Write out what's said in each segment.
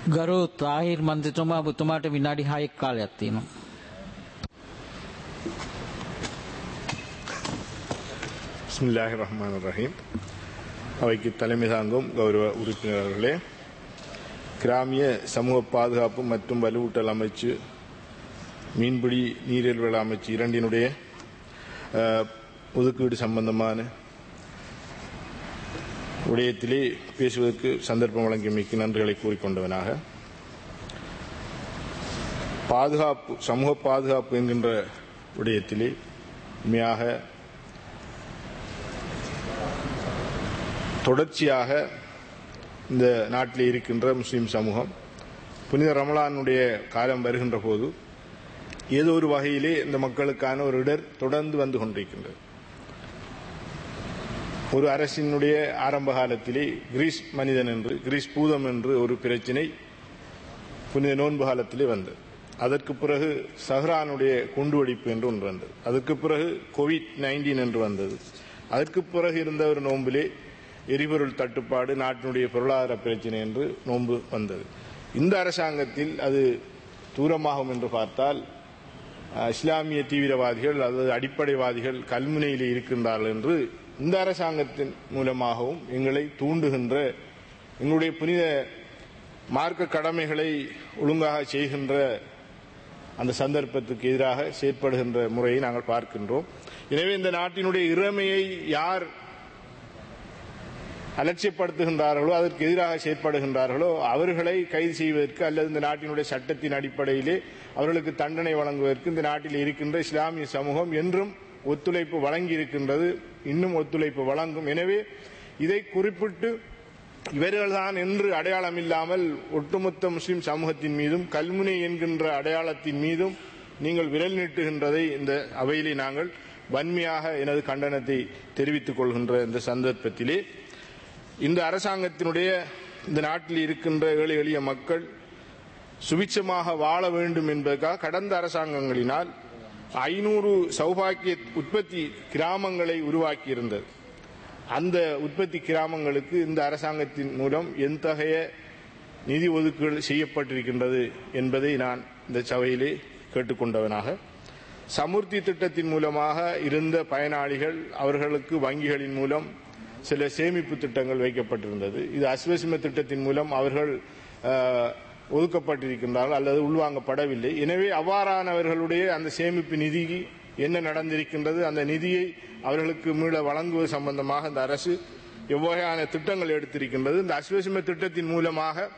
ගරු තාහිර් මන්ත්‍රතුමා ඔබතුමාට විනාඩි 6ක් කාලයක් තියෙනවා. பிஸ்மில்லாஹி ரஹ்மான் ரஹீம் அவைக்கு தலைமை தாங்கும் கௌரவ உறுப்பினர்களே கிராமிய சமூக பாதுகாப்பு மற்றும் வலுவூட்டல் அமைச்சு மீன்பிடி நீரியல் வள அமைச்சு இரண்டினுடைய அஹ், ஒதுக்கீடு சம்பந்தமான விடயத்திலே பேசுவதற்கு சந்தர்ப்பம் வழங்கியமைக்கு நன்றிகளை கூறிக்கொண்டவனாக பாதுகாப்பு சமூக பாதுகாப்பு என்கின்ற விடயத்திலே உண்மையாக தொடர்ச்சியாக இந்த நாட்டில் இருக்கின்ற முஸ்லிம் சமூகம் புனித ரமலானுடைய காலம் வருகின்ற போது ஏதோ ஒரு வகையிலே இந்த மக்களுக்கான ஒரு இடர் தொடர்ந்து வந்து கொண்டிருக்கின்றது ஒரு அரசினுடைய ஆரம்ப காலத்திலே கிரீஸ் மனிதன் என்று கிரீஸ் பூதம் என்று ஒரு பிரச்சினை புனித நோன்பு காலத்திலே வந்தது அதற்கு பிறகு சஹ்ரானுடைய குண்டுவெடிப்பு என்று ஒன்று வந்தது அதற்கு பிறகு கோவிட் நைன்டீன் என்று வந்தது அதற்கு பிறகு இருந்த ஒரு நோம்பிலே எரிபொருள் தட்டுப்பாடு நாட்டினுடைய பொருளாதார பிரச்சனை என்று நோன்பு வந்தது இந்த அரசாங்கத்தில் அது தூரமாகும் என்று பார்த்தால் அஹ், இஸ்லாமிய தீவிரவாதிகள் அல்லது அடிப்படைவாதிகள் கல்முனையில் இருக்கின்றார்கள் என்று இந்த அரசாங்கத்தின் மூலமாகவும் எங்களை தூண்டுகின்ற எங்களுடைய புனித மார்க்க கடமைகளை ஒழுங்காக செய்கின்ற அந்த சந்தர்ப்பத்துக்கு எதிராக செயற்படுகின்ற முறையை நாங்கள் பார்க்கின்றோம் எனவே இந்த நாட்டினுடைய இறமையை யார் அலட்சியப்படுத்துகின்றார்களோ அதற்கு எதிராக செயற்படுகின்றார்களோ அவர்களை கைது செய்வதற்கு அல்லது இந்த நாட்டினுடைய சட்டத்தின் அடிப்படையிலே அவர்களுக்கு தண்டனை வழங்குவதற்கு இந்த நாட்டில் இருக்கின்ற இஸ்லாமிய சமூகம் என்றும் ஒத்துழைப்பு வழங்கி இருக்கின்றது இன்னும் ஒத்துழைப்பு வழங்கும் எனவே இதை குறிப்பிட்டு இவர்கள்தான் என்று அடையாளம் இல்லாமல் ஒட்டுமொத்த முஸ்லிம் சமூகத்தின் மீதும் கல்முனை என்கின்ற அடையாளத்தின் மீதும் நீங்கள் விரல் நீட்டுகின்றதை இந்த அவையிலே நாங்கள் வன்மையாக எனது கண்டனத்தை தெரிவித்துக் கொள்கின்ற இந்த சந்தர்ப்பத்திலே இந்த அரசாங்கத்தினுடைய இந்த நாட்டில் இருக்கின்ற ஏழை எளிய மக்கள் சுபிட்சமாக வாழ வேண்டும் என்பதற்காக கடந்த அரசாங்கங்களினால் ஐநூறு சௌபாக்கிய உற்பத்தி கிராமங்களை உருவாக்கி இருந்தது அந்த உற்பத்தி கிராமங்களுக்கு இந்த அரசாங்கத்தின் மூலம் எத்தகைய நிதி ஒதுக்கீடு செய்யப்பட்டிருக்கின்றது என்பதை நான் இந்த சபையிலே கேட்டுக்கொண்டவனாக சமுர்த்தி திட்டத்தின் மூலமாக இருந்த பயனாளிகள் அவர்களுக்கு வங்கிகளின் மூலம் சில சேமிப்பு திட்டங்கள் வைக்கப்பட்டிருந்தது இது அஸ்வசிம திட்டத்தின் மூலம் அவர்கள் அஹ், ஒதுக்கப்பட்டிருக்கின்றார்கள் அல்லது உள்வாங்கப்படவில்லை எனவே அவ்வாறானவர்களுடைய அந்த சேமிப்பு நிதி என்ன நடந்திருக்கின்றது அந்த நிதியை அவர்களுக்கு மீள வழங்குவது சம்பந்தமாக இந்த அரசு எவ்வகையான திட்டங்கள் எடுத்திருக்கின்றது இந்த அஸ்வசிம திட்டத்தின் மூலமாக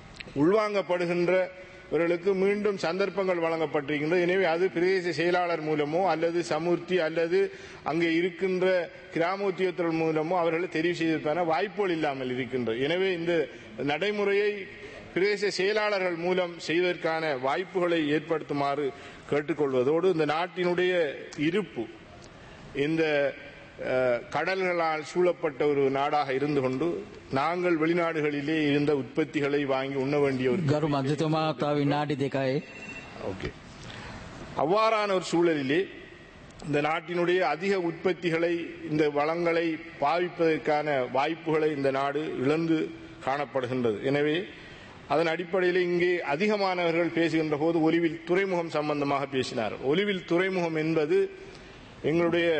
உள்வாங்கப்படுகின்றவர்களுக்கு மீண்டும் சந்தர்ப்பங்கள் வழங்கப்பட்டிருக்கின்றது எனவே அது பிரதேச செயலாளர் மூலமோ அல்லது சமுர்த்தி அல்லது அங்கே இருக்கின்ற கிராம உத்தியோகத்தர்கள் மூலமோ அவர்களை தெரிவு செய்வதற்கான வாய்ப்புகள் இல்லாமல் இருக்கின்றது எனவே இந்த நடைமுறையை பிரதேச செயலாளர்கள் மூலம் செய்வதற்கான வாய்ப்புகளை ஏற்படுத்துமாறு கேட்டுக்கொள்வதோடு இந்த நாட்டினுடைய இருப்பு இந்த அஹ், கடல்களால் சூழப்பட்ட ஒரு நாடாக இருந்து கொண்டு நாங்கள் வெளிநாடுகளிலே இருந்த உற்பத்திகளை வாங்கி உண்ண வேண்டிய ஒரு ගරු මන්ත්‍රතුමා තව විනාඩි දෙකයි. ஓகே அவ்வாறான ஒரு சூழலிலே இந்த நாட்டினுடைய அதிக உற்பத்திகளை இந்த வளங்களை பாவிப்பதற்கான வாய்ப்புகளை இந்த நாடு இழந்து காணப்படுகின்றது எனவே அதன் அடிப்படையில் இங்கே அதிகமானவர்கள் பேசுகின்ற போது ஒலிவில் துறைமுகம் சம்பந்தமாக பேசினார் ஒலிவில் துறைமுகம் என்பது எங்களுடைய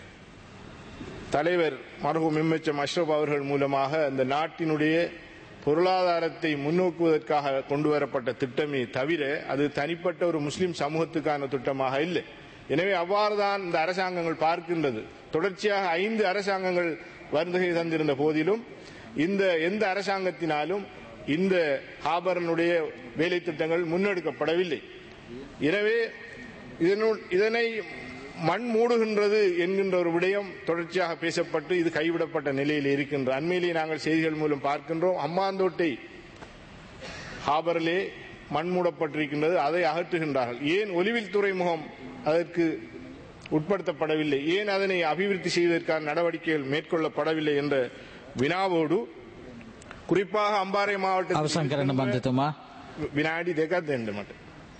தலைவர் மருகும் எம்எச்எம் அஷ்ரப் அவர்கள் மூலமாக இந்த நாட்டினுடைய பொருளாதாரத்தை முன்னோக்குவதற்காக கொண்டு வரப்பட்ட திட்டமே தவிர அது தனிப்பட்ட ஒரு முஸ்லிம் சமூகத்துக்கான திட்டமாக இல்லை எனவே அவ்வாறுதான் இந்த அரசாங்கங்கள் பார்க்கின்றது தொடர்ச்சியாக ஐந்து அரசாங்கங்கள் வருகை தந்திருந்த போதிலும் இந்த எந்த அரசாங்கத்தினாலும் இந்த ஹாபரனுடைய வேலை திட்டங்கள் முன்னெடுக்கப்படவில்லை எனவே இதனுள் இதனை மண் மூடுகின்றது என்கின்ற ஒரு விடயம் தொடர்ச்சியாக பேசப்பட்டு இது கைவிடப்பட்ட நிலையில் இருக்கின்ற அண்மையிலே நாங்கள் செய்திகள் மூலம் பார்க்கின்றோம் அம்மாந்தோட்டை ஹாபரிலே மண் மூடப்பட்டிருக்கின்றது அதை அகற்றுகின்றார்கள் ஏன் ஒலிவில் துறைமுகம் அதற்கு உட்படுத்தப்படவில்லை ஏன் அதனை அபிவிருத்தி செய்வதற்கான நடவடிக்கைகள் மேற்கொள்ளப்படவில்லை என்ற வினாவோடு குறிப்பாக அம்பாறை மாவட்டத்தில் අවසන් කරන්න මන්ත්‍රතුමා. வினாடி දෙකක් දෙන්න මට.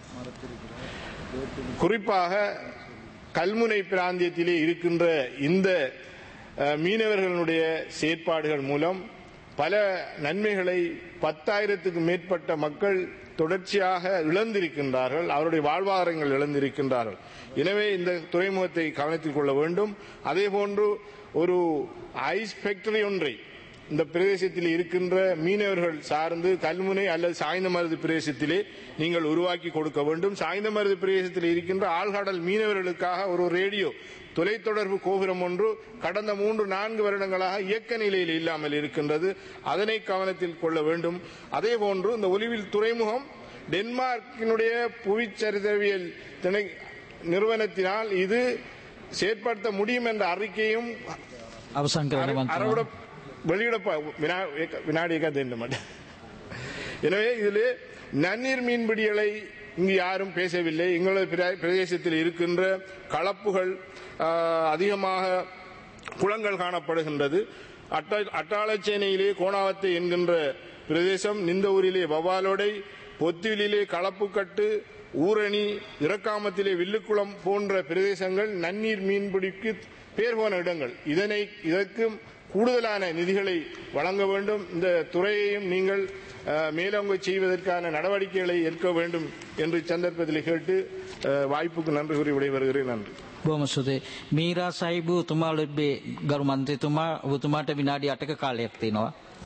குறிப்பாக கல்முனை பிராந்தியத்திலே இருக்கின்ற இந்த அஹ், மீனவர்களுடைய செயற்பாடுகள் மூலம் பல நன்மைகளை பத்தாயிரத்துக்கு மேற்பட்ட மக்கள் தொடர்ச்சியாக இழந்திருக்கின்றார்கள் அவருடைய வாழ்வாதாரங்கள் இழந்திருக்கின்றார்கள் எனவே இந்த துறைமுகத்தை கவனத்தில் கொள்ள வேண்டும் அதே போன்று ஒரு ஐஸ் ஃபேக்டரி ஒன்றை இந்த பிரதேசத்தில் இருக்கின்ற மீனவர்கள் சார்ந்து கல்முனை அல்லது சாய்ந்தமருது பிரதேசத்திலே நீங்கள் உருவாக்கி கொடுக்க வேண்டும் சாய்ந்தமருது பிரதேசத்தில் இருக்கின்ற ஆழ்கடல் மீனவர்களுக்காக ஒரு ரேடியோ தொலைத்தொடர்பு கோபுரம் ஒன்று கடந்த மூன்று நான்கு வருடங்களாக இயக்க நிலையில் இல்லாமல் இருக்கின்றது அதனை கவனத்தில் கொள்ள வேண்டும் அதே போன்று இந்த ஒலிவில் துறைமுகம் டென்மார்க்கினுடைய புவிச்சரிதவியல் திணை நிறுவனத்தினால் இது செயற்படுத்த முடியும் என்ற அறிக்கையும் අවසන් කරන அறவிட මන්ත්‍රී வெளியிட வினாடியக்கா தெரிய மாட்டேன் எனவே இதிலே நன்னீர் மீன்பிடிகளை இங்கு யாரும் பேசவில்லை எங்களது பிர- பிரதேசத்தில் இருக்கின்ற கலப்புகள் ஆஹ், அதிகமாக குளங்கள் காணப்படுகின்றது அட்ட- அட்டாளச்சேனையிலே கோணாவத்தை என்கின்ற பிரதேசம் நிந்தவூரிலே வவாலோடை பொத்திவிலே களப்புக்கட்டு ஊரணி இறக்காமத்திலே வில்லுக்குளம் போன்ற பிரதேசங்கள் நன்னீர் மீன்பிடிக்கு பேர் போன இடங்கள் இதனை இதற்கும் கூடுதலான நிதிகளை வழங்க வேண்டும் இந்த துறையையும் நீங்கள் அஹ், மேலோங்க செய்வதற்கான நடவடிக்கைகளை ஏற்க வேண்டும் என்று சந்தர்ப்பத்தில் கேட்டு அஹ், வாய்ப்புக்கு நன்றி கூறி விடைபெறுகிறேன் நன்றி බොහොම සුදේ මීරා සයිබු තුමා ලැබේ ගරු මන්ත්‍රීතුමා ඔබතුමාට විනාඩි 8ක කාලයක් තියෙනවා.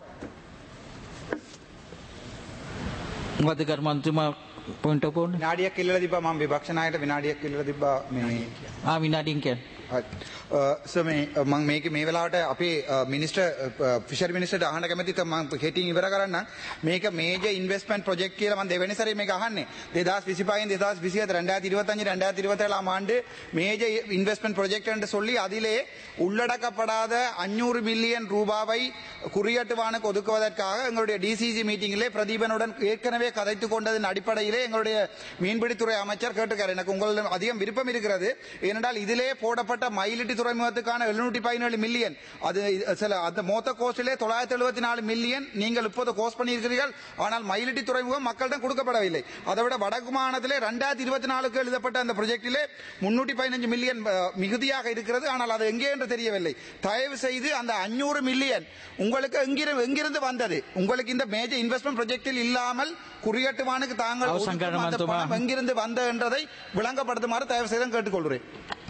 මොකද ගරු මන්ත්‍රීතුමා පොයින්ට් ඔෆ් ඕනේ. විනාඩියක් ඉල්ලලා තිබ්බා මම විපක්ෂ නායකට විනාඩියක් ඉල්ලලා තිබ්බා මේ ආ විනාඩියෙන් කියන්න. සර් මේ මම මේක මේ වෙලාවට අපේ මිනිස්ටර් ෆිෂරි මිනිස්ටර්ට අහන්න කැමතිද මම හෙටින් ඉවර කරන්නම් මේක මේජර් ඉන්වෙස්ට්මන්ට් ප්‍රොජෙක්ට් කියලා මම දෙවෙනි සැරේ මේක අහන්නේ 2025 2027 2025 2027 ஆம் ஆண்டு மேஜர் இன்வெஸ்ட்மெண்ட் ப்ரொஜெக்ட் என்று சொல்லி அதிலே உள்ளடக்கப்படாத அஞ்சூறு மில்லியன் ரூபாவை குறியீட்டுவானுக்கு ஒதுக்குவதற்காக எங்களுடைய டிசிசி மீட்டிங்கிலே பிரதீபனுடன் ஏற்கனவே கதைத்துக் கொண்டதன் அடிப்படையிலே எங்களுடைய மீன்பிடித்துறை அமைச்சர் கேட்டுக்கார் எனக்கு உங்களிடம் அதிகம் விருப்பம் இருக்கிறது ஏனென்றால் இதிலே போடப்பட்ட மயிலிட்டி துறைமுகத்துக்கான எழுநூற்றி பதினேழு மில்லியன் அது சில அந்த மொத்த கோஸ்டிலே தொள்ளாயிரத்தி எழுபத்தி நாலு மில்லியன் நீங்கள் இப்போது கோஸ்ட் பண்ணியிருக்கிறீர்கள் ஆனால் மயிலிட்டி துறைமுகம் மக்களிடம் கொடுக்கப்படவில்லை அதை விட வடக்கு மாநிலத்திலே ரெண்டாயிரத்தி இருபத்தி நாலுக்கு எழுதப்பட்ட அந்த ப்ரொஜெக்டிலே முன்னூற்றி பதினஞ்சு மில்லியன் அஹ், மிகுதியாக இருக்கிறது ஆனால் அது எங்கே என்று தெரியவில்லை தயவு செய்து அந்த அஞ்சூறு மில்லியன் உங்களுக்கு எங்கிருந்து எங்கிருந்து வந்தது உங்களுக்கு இந்த மேஜர் இன்வெஸ்ட்மெண்ட் ப்ரொஜெக்டில் இல்லாமல் குறியீட்டுவானுக்கு தாங்கள் அவசரம் ஒதுக்கும் அந்த கருமாந்தமா. பணம் எங்கிருந்து வந்த என்றதை விளங்கப்படுத்துமாறு தயவு செய்து கேட்டுக்கொள்கிறேன்